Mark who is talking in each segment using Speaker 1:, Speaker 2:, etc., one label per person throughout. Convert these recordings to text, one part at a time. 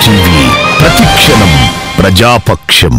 Speaker 1: TV ప్రతిక్షణం ప్రజాపక్షం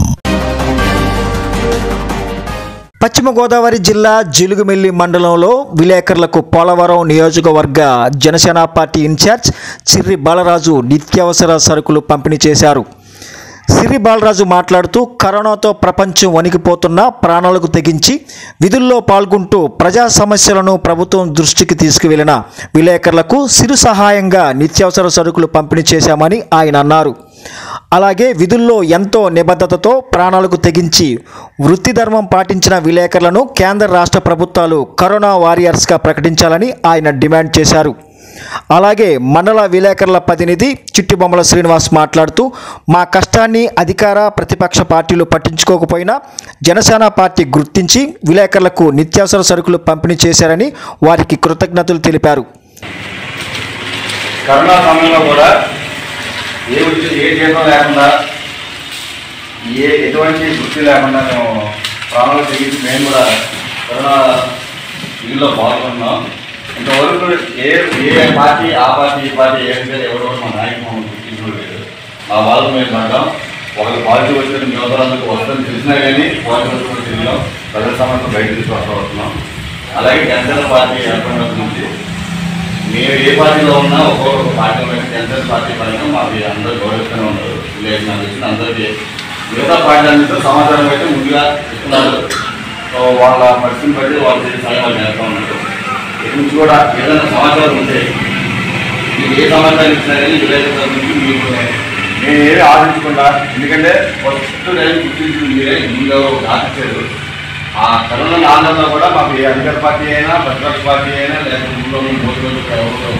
Speaker 2: పశ్చిమ గోదావరి జిల్లా జిలుగుమిల్లి మండలంలో విలేకరులకు పోలవరం నియోజకవర్గ జనసేన పార్టీ ఇన్ఛార్జ్ సిర్రి బాలరాజు నిత్యావసర సరుకులు పంపిణీ చేశారు సిరి బాలరాజు మాట్లాడుతూ కరోనాతో ప్రపంచం వణికిపోతున్న ప్రాణాలకు తెగించి విధుల్లో పాల్గొంటూ ప్రజా సమస్యలను ప్రభుత్వం దృష్టికి తీసుకువెళ్లిన విలేకరులకు సిరు సహాయంగా నిత్యావసర సరుకులు పంపిణీ చేశామని ఆయన అన్నారు అలాగే విధుల్లో ఎంతో నిబద్ధతతో ప్రాణాలకు తెగించి వృత్తి ధర్మం పాటించిన విలేకరులను కేంద్ర రాష్ట్ర ప్రభుత్వాలు కరోనా వారియర్స్గా ప్రకటించాలని ఆయన డిమాండ్ చేశారు అలాగే మండల విలేకరుల ప్రతినిధి చిట్టిబొమ్మల శ్రీనివాస్ మాట్లాడుతూ మా కష్టాన్ని అధికార ప్రతిపక్ష పార్టీలు పట్టించుకోకపోయినా జనసేన పార్టీ గుర్తించి విలేకరులకు నిత్యావసర సరుకులు పంపిణీ చేశారని వారికి కృతజ్ఞతలు తెలిపారు
Speaker 3: కరోనా సమయంలో కూడా ఏ ఉద్య ఏ జీతం లేకుండా ఏ ఎటువంటి వృత్తి లేకుండా మేము ప్రాణాలు తెగించి మేము కూడా కరోనా దీనిలో పాల్గొన్నాం ఇంతవరకు ఏ ఏ పార్టీ ఆ పార్టీ ఈ పార్టీ ఏ పేరు ఎవరు మా నాయకులు మమ్మల్ని గుర్తించలేదు మా వాళ్ళు మేము పడ్డాం ఒకరు పాజిటివ్ వచ్చిన యువతలందుకు వస్తుందని తెలిసినా కానీ పాజిటివ్ వచ్చిన తిరిగాం ప్రజల సమస్యలు బయట తీసుకొస్తా వస్తున్నాం అలాగే జనసేన పార్టీ ఏర్పడినప్పటి నుంచి మీరు ఏ పార్టీలో ఉన్నా ఒక్కొక్క పార్టీలో జనసేన పార్టీ పరంగా మాకు అందరూ గౌరవిస్తూనే ఉన్నారు లేదు నాకు ఇచ్చిన అందరికీ మిగతా పార్టీ అందరితో సమాచారం అయితే ముందుగా ఇస్తున్నారు సో వాళ్ళ పరిస్థితిని బట్టి వాళ్ళు చేసే సాయం వాళ్ళు చేస్తూ ఉన్నారు ఇక్కడి నుంచి కూడా ఏదైనా సమాచారం ఉంటే మీరు ఏ సమాచారం ఇచ్చినా కానీ విలేకరుల నుంచి మీకు నేను ఏమీ ఆశించకుండా ఎందుకంటే ఫస్ట్ నేను గుర్తించింది మీరే ముందు ఆశించారు ఆ కరోనా ఆందోళన కూడా మాకు ఏ అధికార పార్టీ అయినా ప్రతిపక్ష పార్టీ అయినా లేకపోతే ముందు మూడు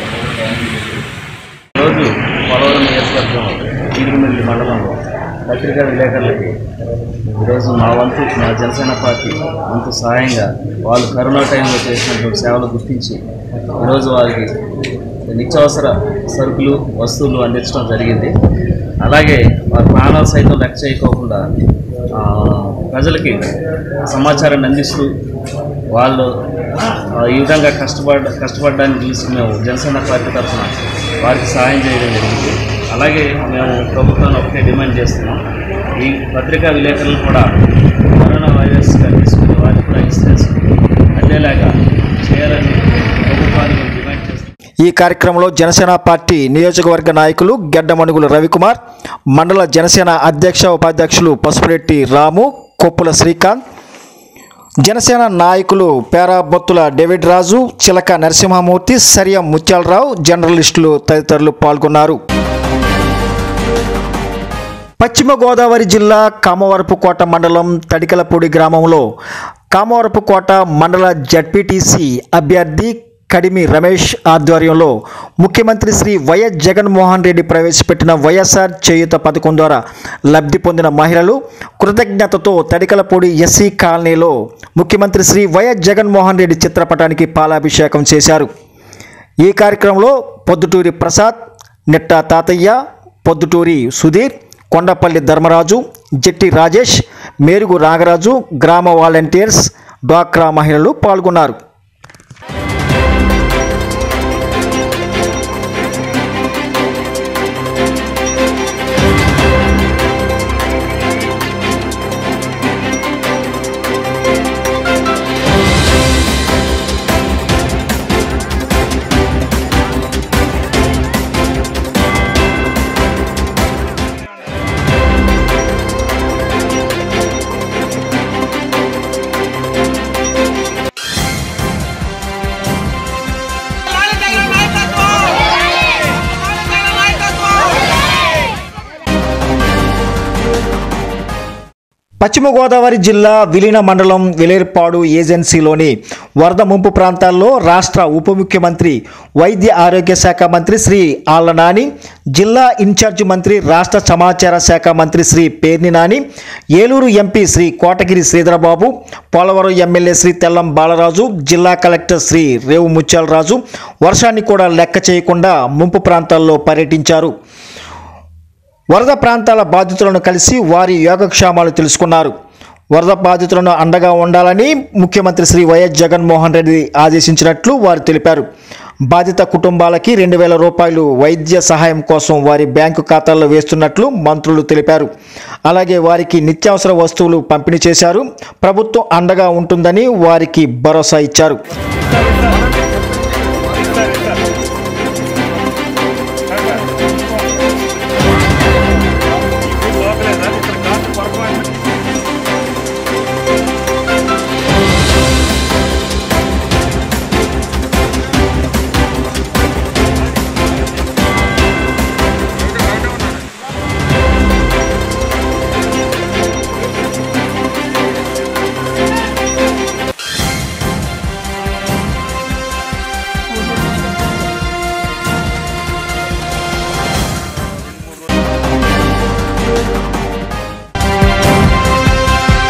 Speaker 3: రోజు పోలవరం నియోజకవర్గం ఈరుగుమిల్లి మండలంలో పత్రికా విలేకరులకి ఈరోజు మా వంతు మా జనసేన పార్టీ వంతు సహాయంగా వాళ్ళు కరోనా టైంలో చేసినటువంటి సేవలు గుర్తించి ఈరోజు వారికి నిత్యావసర సరుకులు వస్తువులు అందించడం జరిగింది అలాగే వారి ప్రాణాలు సైతం లెక్క చేయకోకుండా ఆ, ప్రజలకి సమాచారాన్ని అందిస్తూ వాళ్ళు ఆ, ఈ విధంగా కష్టపడ కష్టపడడాన్ని చూసి మేము జనసేన పార్టీ తరఫున వారికి సహాయం చేయడం జరిగింది అలాగే మేము ప్రభుత్వాన్ని ఒకటే డిమాండ్ చేస్తున్నాం ఈ పత్రికా విలేకరులు కూడా కరోనా వైరస్గా తీసుకుని వారికి కూడా ఇన్సూరెన్స్ అందేలాగా చేయాలని ప్రభుత్వాన్ని మేము డిమాండ్ చేస్తున్నాం
Speaker 2: ఈ కార్యక్రమంలో జనసేన పార్టీ నియోజకవర్గ నాయకులు గెడ్డమణుగుల రవికుమార్ మండల జనసేన అధ్యక్ష ఉపాధ్యక్షులు పసుపురెడ్డి రాము కొప్పుల శ్రీకాంత్ జనసేన నాయకులు పేరాబొత్తుల డేవిడ్ రాజు చిలక నరసింహమూర్తి సరియం ముత్యాలరావు జర్నలిస్టులు తదితరులు పాల్గొన్నారు పశ్చిమ గోదావరి జిల్లా కామవరపుకోట మండలం తడికలపూడి గ్రామంలో కామవరపుకోట మండల జడ్పీటీసీ అభ్యర్థి కడిమి రమేష్ ఆధ్వర్యంలో ముఖ్యమంత్రి శ్రీ వైఎస్ జగన్మోహన్ రెడ్డి ప్రవేశపెట్టిన వైఎస్ఆర్ చేయూత పథకం ద్వారా లబ్ధి పొందిన మహిళలు కృతజ్ఞతతో తడికలపూడి ఎస్సీ కాలనీలో ముఖ్యమంత్రి శ్రీ వైఎస్ జగన్మోహన్ రెడ్డి చిత్రపటానికి పాలాభిషేకం చేశారు ఈ కార్యక్రమంలో పొద్దుటూరి ప్రసాద్ నెట్టా తాతయ్య పొద్దుటూరి సుధీర్ కొండపల్లి ధర్మరాజు జట్టి రాజేష్ మేరుగు నాగరాజు గ్రామ వాలంటీర్స్ డ్వాక్రా మహిళలు పాల్గొన్నారు
Speaker 4: బాలజగన్ నాయకత్వం బాలజగన్ నాయకత్వం
Speaker 2: పశ్చిమ గోదావరి జిల్లా విలీన మండలం విలేర్పాడు ఏజెన్సీలోని వరద ముంపు ప్రాంతాల్లో రాష్ట్ర ఉప ముఖ్యమంత్రి వైద్య ఆరోగ్య శాఖ మంత్రి శ్రీ ఆళ్ల నాని జిల్లా ఇన్ఛార్జ్ మంత్రి రాష్ట్ర సమాచార శాఖ మంత్రి శ్రీ పేర్ని నాని ఏలూరు ఎంపీ శ్రీ కోటగిరి శ్రీధరబాబు పోలవరం ఎమ్మెల్యే శ్రీ తెల్లం బాలరాజు జిల్లా కలెక్టర్ శ్రీ రేవు ముత్యాలరాజు వర్షాన్ని కూడా లెక్క చేయకుండా ముంపు ప్రాంతాల్లో పర్యటించారు వరద ప్రాంతాల బాధితులను కలిసి వారి యోగక్షేమాలు తెలుసుకున్నారు వరద బాధితులను అండగా ఉండాలని ముఖ్యమంత్రి శ్రీ వైఎస్ జగన్మోహన్ రెడ్డి ఆదేశించినట్లు వారు తెలిపారు బాధిత కుటుంబాలకి రెండు వేల రూపాయలు వైద్య సహాయం కోసం వారి బ్యాంకు ఖాతాల్లో వేస్తున్నట్లు మంత్రులు తెలిపారు అలాగే వారికి నిత్యావసర వస్తువులు పంపిణీ చేశారు ప్రభుత్వం అండగా ఉంటుందని వారికి భరోసా ఇచ్చారు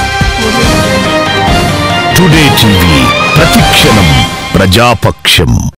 Speaker 1: టుడే టీవీ ప్రతిక్షణం ప్రజాపక్షం